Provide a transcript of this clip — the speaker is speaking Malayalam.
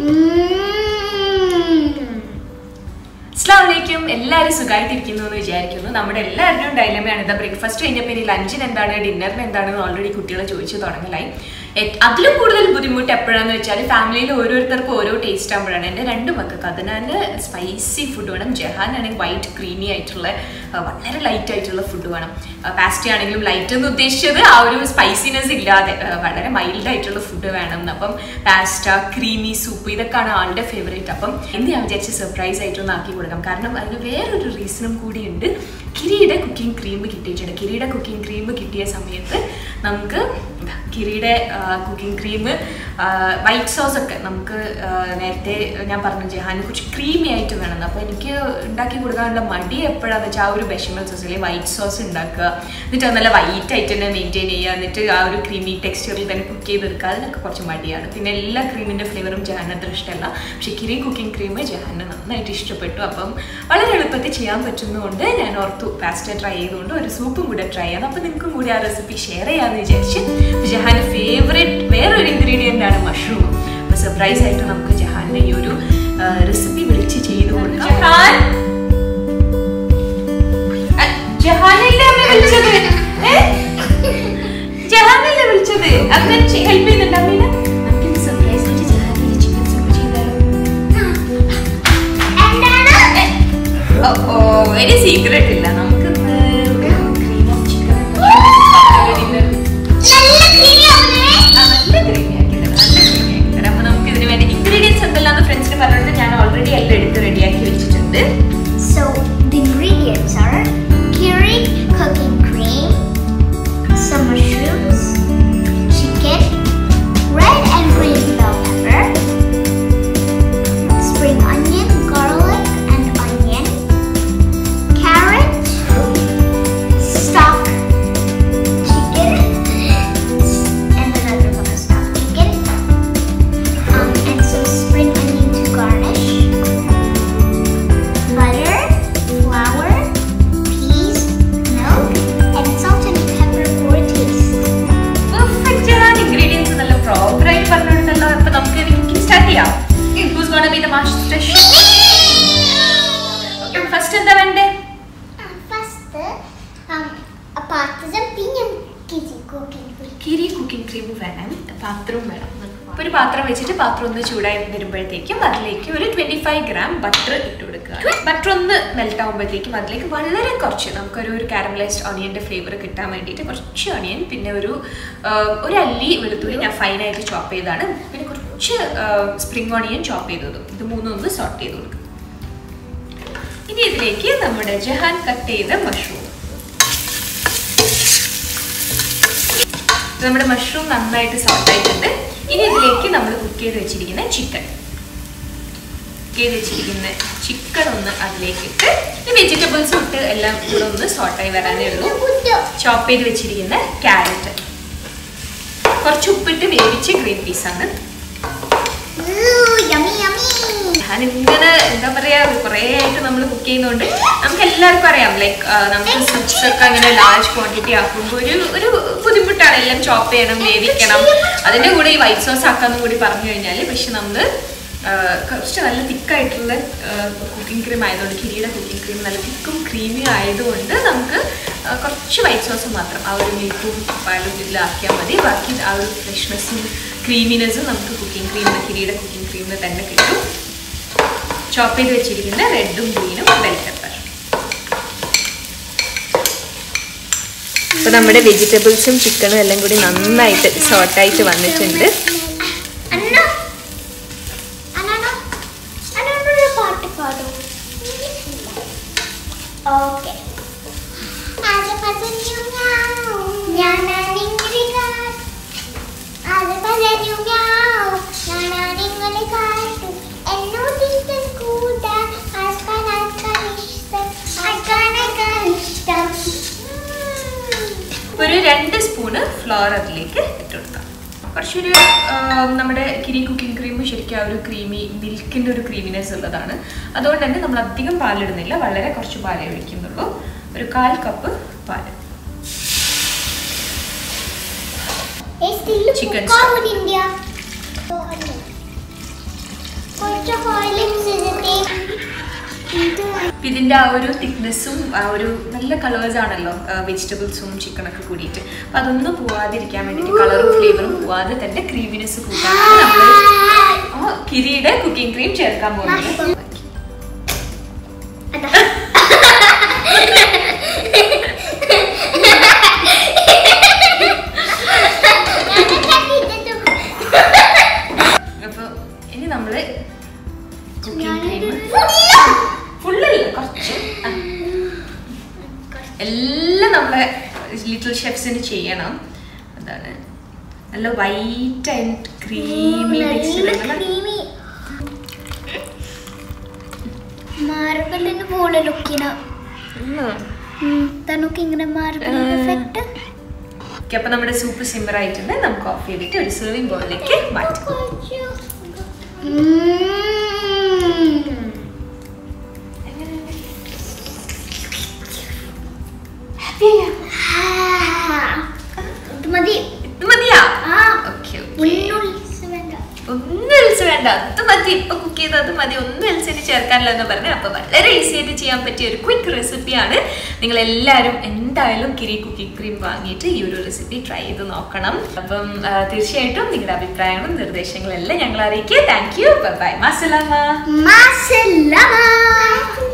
അസ്ലാമലൈക്കും എല്ലാവരും സുഖമായിട്ടിരിക്കുന്നു എന്ന് വിചാരിക്കുന്നു നമ്മുടെ എല്ലാവരുടെയും ഡൈലമയാണ് ഇതാ ബ്രേക്ക്ഫാസ്റ്റ് കഴിഞ്ഞപ്പോൾ ഇനി ലഞ്ചിന് എന്താണ് ഡിന്നറിന് എന്താണെന്ന് ഓൾറെഡി കുട്ടികളെ ചോദിച്ചു തുടങ്ങലായി എ- അതിലും കൂടുതൽ ബുദ്ധിമുട്ട് എപ്പോഴാന്ന് വെച്ചാൽ ഫാമിലിയിൽ ഓരോരുത്തർക്കും ഓരോ ടേസ്റ്റ് ആകുമ്പോഴാണ് എൻ്റെ രണ്ട് മക്കൾക്ക് അതിനാണ് സ്പൈസി ഫുഡ് വേണം ജഹാനാണെങ്കിൽ വൈറ്റ് ക്രീമി ആയിട്ടുള്ള ആ, വളരെ ലൈറ്റ് ആയിട്ടുള്ള ഫുഡ് വേണം പാസ്റ്റി ആണെങ്കിലും ലൈറ്റ് എന്ന് ഉദ്ദേശിച്ചത് ആ ഒരു സ്പൈസിനെസ് ഇല്ലാതെ ആ, വളരെ മൈൽഡ് ആയിട്ടുള്ള ഫുഡ് വേണം എന്ന്. അപ്പം പാസ്റ്റ ക്രീമി സൂപ്പ് ഇതൊക്കെയാണ് ആളുടെ ഫേവറേറ്റ് അപ്പം ഇന്ന് ഞാൻ വിചാരിച്ച സർപ്രൈസ് ആയിട്ടൊന്ന് ആക്കി കൊടുക്കാം കാരണം അതിന് വേറൊരു റീസണും കൂടിയുണ്ട് കിരിയുടെ കുക്കിംഗ് ക്രീം കിട്ടിയിട്ടുണ്ട് കിരിയുടെ കുക്കിംഗ് ക്രീം കിട്ടിയ സമയത്ത് നമുക്ക് ഇതാ, കിരിയുടെ കുക്കിംഗ് ക്രീം വൈറ്റ് സോസ് ഒക്കെ നമുക്ക് ആ, നേരത്തെ ഞാൻ പറഞ്ഞു ജഹാനെ കുറച്ച് ക്രീമി ആയിട്ട് വേണം അപ്പോൾ എനിക്ക് ഉണ്ടാക്കി കൊടുക്കാനുള്ള മടി എപ്പോഴാന്ന് വെച്ചാൽ ആ ഒരു ബെഷമൽ സോസ് അല്ലെങ്കിൽ വൈറ്റ് സോസ് ഉണ്ടാക്കുക എന്നിട്ട് അത് നല്ല വൈറ്റ് ആയിട്ട് തന്നെ മെയിൻറ്റെയിൻ ചെയ്യുക എന്നിട്ട് ആ ഒരു ക്രീമി ടെക്സ്ചറിൽ തന്നെ കുക്ക് ചെയ്തെടുക്കുക അതിനൊക്കെ കുറച്ച് മടിയാണ് പിന്നെ എല്ലാ ക്രീമിൻ്റെ ഫ്ലേവറും ജഹാന് അത്ര ഇഷ്ടമല്ല പക്ഷേ കിരി കുക്കിംഗ് ക്രീം ജഹാന് നന്നായിട്ട് ഇഷ്ടപ്പെട്ടു അപ്പം വളരെ എളുപ്പത്തിൽ ചെയ്യാൻ പറ്റുന്നതുകൊണ്ട് ഞാൻ ഓർത്തു പാസ്റ്റ ട്രൈ ചെയ്തുകൊണ്ട് ഒരു സൂപ്പും കൂടെ ട്രൈ ചെയ്യാം അപ്പം നിങ്ങൾക്കും കൂടി ആ റെസിപ്പി ഷെയർ ചെയ്യാമെന്ന് വിചാരിച്ച് ജഹാൻ്റെ ഫേവറേറ്റ് വേറൊരു ഇൻഗ്രീഡിയൻ്റ് ആണ് മഷ്റൂം അപ്പോൾ സർപ്രൈസ് ആയിട്ട് നമുക്ക് ജഹാൻ്റെ ഈ ഒരു റെസിപ്പി വിളിച്ച് ചെയ്തു കൊടുക്കാം ജഹാൻ അ, ജഹാനല്ലേ അമ്മ വിളിച്ചത് ഏ? ജഹാനല്ലേ വിളിച്ചത് അങ്ങനെ ഹെൽപ്പ് ചെയ്യുന്നുണ്ട് അമ്മീനെ നമുക്കിന്ന് സർപ്രൈസ് ആയിട്ട് ജഹാനെ ചിക്കൻ സൂപ്പ് ചെയ്താലോ ഓ ഓ ഒരു സീക്രട്ട് ഇല്ല നമുക്ക് ക്രീം ഓഫ് ചിക്കൻ നല്ല creamy ആക്കി തരാം, നല്ല creamy ആക്കി തരാം. അപ്പൊ നമുക്ക് ഇതിന് വേണ്ടി ഇൻഗ്രീഡിയൻസ് എന്തെല്ലാം ഫ്രണ്ട്സിന് പറഞ്ഞിട്ട് ഞാൻ ഓൾറെഡി എല്ലാം എടുത്ത് റെഡിയാക്കി വെച്ചിട്ടുണ്ട് So the ingredients are Keurig cooking cream, some mushrooms, chicken, red and green bell pepper, spring onion, garlic and onion, carrot, stock chicken, and another cup of stock chicken, um, and some spring onion to garnish butter, flour, peas, milk, and salt and pepper for taste. Perfect ആണ് ഇൻഗ്രീഡിയൻസ് നല്ല പ്രോപ്പർ ആയിട്ട് പറഞ്ഞിട്ടുണ്ടല്ലോ അപ്പൊ നമുക്ക് കുക്കിംഗ് സ്റ്റാർട്ട് ചെയ്യാം who's gonna be the master first എന്താ വേണ്ടേ First, um, a പാത്രം പിന്നെ കിച്ചി cooking cream. Kiri cooking cream വേണം പാത്രവും വേണം അപ്പൊ ഒരു പാത്രം വെച്ചിട്ട് പാത്രം ഒന്ന് ചൂടായി വരുമ്പോഴത്തേക്കും അതിലേക്ക് ഒരു ട്വന്റി ഫൈവ് ഗ്രാം ബട്ടർ ഇട്ട് കൊടുക്കുക ബട്ടർ ഒന്ന് മെൽറ്റ് ആകുമ്പോഴത്തേക്കും അതിലേക്ക് വളരെ കുറച്ച് നമുക്കൊരു ഒരു കാരമലൈസ്ഡ് ഓണിയന്റെ ഫ്ലേവർ കിട്ടാൻ വേണ്ടിയിട്ട് കുറച്ച് ഓണിയൻ പിന്നെ ഒരു ആ, ഒരു അല്ലി വെളുത്തുള്ളി ഞാൻ ഫൈനായിട്ട് ചോപ്പ് ചെയ്താണ് പിന്നെ കുറച്ച് സ്പ്രിംഗ് ഓണിയൻ ചോപ്പ് ചെയ്തതും ഇത് മൂന്നും ഒന്ന് സോട്ട് ചെയ്ത് കൊടുക്കുക ഇനി ഇതിലേക്ക് നമ്മുടെ ജഹാൻ കട്ട് ചെയ്ത മഷ്റൂം നമ്മുടെ മഷ്റൂം നന്നായിട്ട് സോട്ട് ആയിട്ടുണ്ട് ഇനി ഇതിലേക്ക് നമ്മൾ കുക്ക് ചെയ്ത് വെച്ചിരിക്കുന്ന ചിക്കൻ കുക്ക് ചെയ്ത് വെച്ചിരിക്കുന്ന ചിക്കൻ ഒന്ന് അതിലേക്ക് ഇട്ട് ഈ വെജിറ്റബിൾസ് ഇട്ട് എല്ലാം കൂടെ ഒന്ന് സോട്ടായി വരാനേ ഉള്ളൂ ചോപ്പ് ചെയ്ത് വെച്ചിരിക്കുന്ന ക്യാരറ്റ് കുറച്ച് ഉപ്പിട്ട് വേവിച്ച ഗ്രീൻ പീസാണ് Ooh, yummy, yummy. ഞാൻ ഇങ്ങനെ എന്താ പറയാ കുറേ ആയിട്ട് നമ്മൾ കുക്ക് ചെയ്യുന്നതുകൊണ്ട് നമുക്ക് എല്ലാവർക്കും അറിയാം ലൈക്ക് നമുക്ക് സ്വിറ്റ്സ് ഒക്കെ അങ്ങനെ ലാർജ് ക്വാണ്ടിറ്റി ആക്കുമ്പോൾ ഒരു ഒരു ബുദ്ധിമുട്ടാണ് എല്ലാം ചോപ്പ് ചെയ്യണം വേവിക്കണം അതിന്റെ കൂടെ ഈ വൈറ്റ് സോസ് ആക്കാന്നും കൂടി പറഞ്ഞു കഴിഞ്ഞാൽ പക്ഷെ നമ്മൾ കുറച്ച് നല്ല തിക്കായിട്ടുള്ള കുക്കിംഗ് ക്രീം ആയതുകൊണ്ട് കിരിയുടെ കുക്കിംഗ് ക്രീം നല്ല തിക്കും ക്രീമി ആയതുകൊണ്ട് നമുക്ക് ആ, കുറച്ച് വൈറ്റ് സോസ് മാത്രം ആ ഒരു മിൽക്കും പാലും ഇതിലാക്കിയാൽ മതി ബാക്കി ആ ഒരു ഫ്രഷ്നെസ്സും ക്രീമിനെസ്സും നമുക്ക് കുക്കിംഗ് ക്രീമിന് കിരിയുടെ കുക്കിംഗ് ക്രീമിന് തന്നെ കിട്ടും ചോപ്പ് ചെയ്ത് വെച്ചിരിക്കുന്ന റെഡും ഗ്രീനും ബെൽ പെപ്പർ അപ്പോൾ നമ്മുടെ വെജിറ്റബിൾസും ചിക്കനും എല്ലാം കൂടി നന്നായിട്ട് സോട്ടായിട്ട് വന്നിട്ടുണ്ട് അന്ന അന്ന അന്നൊരു പാട്ട് പാടും ഓക്കെ അത് പറഞ്ഞു ഞാനാണിങ്ങനെ അത് പറഞ്ഞു ഞാനാണിങ്ങനെ കാട്ടു എന്നോട് ഇഷ്ടം കൂടാ ആർക്കാൻ ആർക്കാൻ ഇഷ്ടം ആർക്കാൻ ആർക്കാൻ ഇഷ്ടം ഒരു രണ്ട് സ്പൂണ് ഫ്ലോർ അതിലേക്ക് ഇട്ട് കൊടുക്കാം കുറച്ചൊരു ആ, നമ്മുടെ കിരി കുക്കിംഗ് ക്രീം ശരിക്കും ആ ഒരു ക്രീമി മിൽക്കിൻ്റെ ഒരു ക്രീമിനെസ് ഉള്ളതാണ് അതുകൊണ്ട് തന്നെ നമ്മൾ അധികം പാലിടുന്നില്ല വളരെ കുറച്ച് പാലേ ഒഴിക്കുന്നുള്ളൂ ഒരു കാൽ കപ്പ് പാല് Hey, still Chicken cook out India. അപ്പൊ ഇതിന്റെ ആ ഒരു തിക്നെസ്സും ആ ഒരു നല്ല കളേഴ്സ് ആണല്ലോ വെജിറ്റബിൾസും ചിക്കനൊക്കെ കൂടിയിട്ട് അപ്പൊ അതൊന്നും പോവാതിരിക്കാൻ വേണ്ടിയിട്ട് കളറും ഫ്ലേവറും പോവാതെ തന്നെ ക്രീമിനെസ് കൂട്ടാനാണ് നമ്മൾ കിരിയുടെ കുക്കിംഗ് ക്രീം ചേർക്കാൻ പോകുന്നത് അതാ. അപ്പൊ ഇനി നമ്മള് കുക്കിംഗ് ഞാനിത് ക്രീം ഫുള്ളല്ല കുറച്ച് ആ. എല്ലാം നമ്മളെ ലിറ്റിൽ ഷെഫ്സിന് ചെയ്യണം അതാണ് നല്ല വൈറ്റ് ആൻഡ് ക്രീമി നല്ല creamy. മാർബിളിന് പോലെ ലുക്കിന് തണുക്ക് ഇങ്ങനെ മാർബിൾ ആ. എഫക്റ്റ് അപ്പൊ നമ്മുടെ സൂപ്പ് സിമ്മർ ആയിട്ടുണ്ട് നമുക്ക് ഓഫ് ചെയ്തിട്ട് ഒരു സെർവിംഗ് ബോളിലേക്ക് മാറ്റാം ഇത് മതി ഇത് മതിയാ ആ ഓക്കെ ഉള്ളുള്ളിസ് വേണ്ട ഒന്നും എൽസ് വേണ്ട അത് മതി ഇപ്പൊ കുക്ക് ചെയ്ത് അത് മതി ഒന്നും എൽസ് ഇനി ചേർക്കാനില്ല എന്ന് പറഞ്ഞു അപ്പൊ വളരെ ഈസി ആയിട്ട് ചെയ്യാൻ പറ്റിയ ഒരു ക്വിക്ക് റെസിപ്പിയാണ് നിങ്ങൾ എല്ലാവരും എന്തായാലും കിരി കുക്കിംഗ് ക്രീം വാങ്ങിയിട്ട് ഈ ഒരു റെസിപ്പി ട്രൈ ചെയ്ത് നോക്കണം അപ്പം ആ, തീർച്ചയായിട്ടും നിങ്ങളുടെ അഭിപ്രായങ്ങളും നിർദ്ദേശങ്ങളും എല്ലാം ഞങ്ങൾ അറിയിക്കുക താങ്ക് യു ബൈ മസലാമ മാസല്ലമ